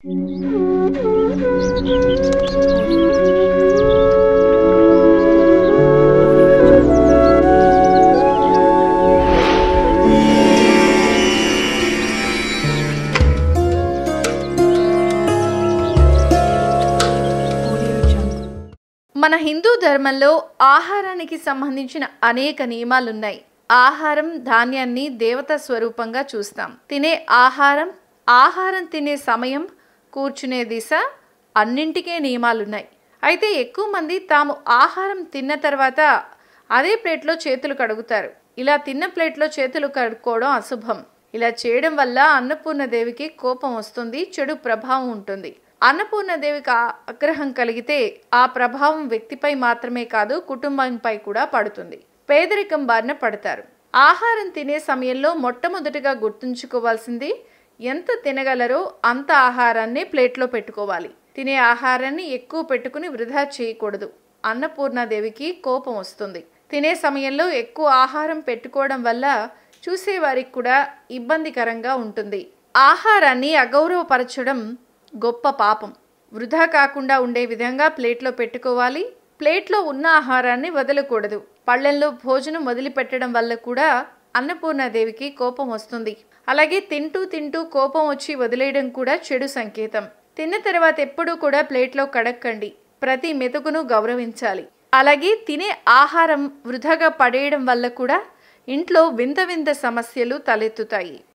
మన హిందూ ధర్మంలో ఆహారానికి సంబంధించిన అనేక నియమాలున్నాయి ఆహారం ధాన్యాన్ని దేవత స్వరూపంగా చూస్తాం తినే ఆహారం ఆహారం తినే సమయం కూర్చునే దిశ అన్నింటికే నియమాలున్నాయి అయితే ఎక్కువ మంది తాము ఆహారం తిన్న తర్వాత అదే ప్లేట్లో చేతులు కడుగుతారు ఇలా తిన్న ప్లేట్లో చేతులు కడుక్కోవడం అశుభం ఇలా చేయడం వల్ల అన్నపూర్ణదేవికి కోపం వస్తుంది చెడు ప్రభావం ఉంటుంది అన్నపూర్ణదేవికి ఆగ్రహం కలిగితే ఆ ప్రభావం వ్యక్తిపై మాత్రమే కాదు కుటుంబంపై కూడా పడుతుంది పేదరికం బారిన పడతారు ఆహారం తినే సమయంలో మొట్టమొదటిగా గుర్తుంచుకోవాల్సింది ఎంత తినగలరో అంత ఆహారాన్ని ప్లేట్లో పెట్టుకోవాలి తినే ఆహారాన్ని ఎక్కువ పెట్టుకుని వృధా చేయకూడదు అన్నపూర్ణాదేవికి కోపం వస్తుంది తినే సమయంలో ఎక్కువ ఆహారం పెట్టుకోవడం వల్ల చూసేవారికి కూడా ఇబ్బందికరంగా ఉంటుంది ఆహారాన్ని అగౌరవపరచడం గొప్ప పాపం వృధా కాకుండా ఉండే విధంగా ప్లేట్లో పెట్టుకోవాలి ప్లేట్లో ఉన్న ఆహారాన్ని వదలకూడదు పళ్ళెంలో భోజనం వదిలిపెట్టడం వల్ల కూడా అన్నపూర్ణాదేవికి కోపం వస్తుంది అలాగే తింటూ తింటూ కోపం వచ్చి వదిలేయడం కూడా చెడు సంకేతం తిన్న తర్వాత ఎప్పుడూ కూడా ప్లేట్లో కడక్కండి ప్రతి మెతుకును గౌరవించాలి అలాగే తినే ఆహారం వృధాగా పడేయడం వల్ల కూడా ఇంట్లో వింత వింత సమస్యలు తలెత్తుతాయి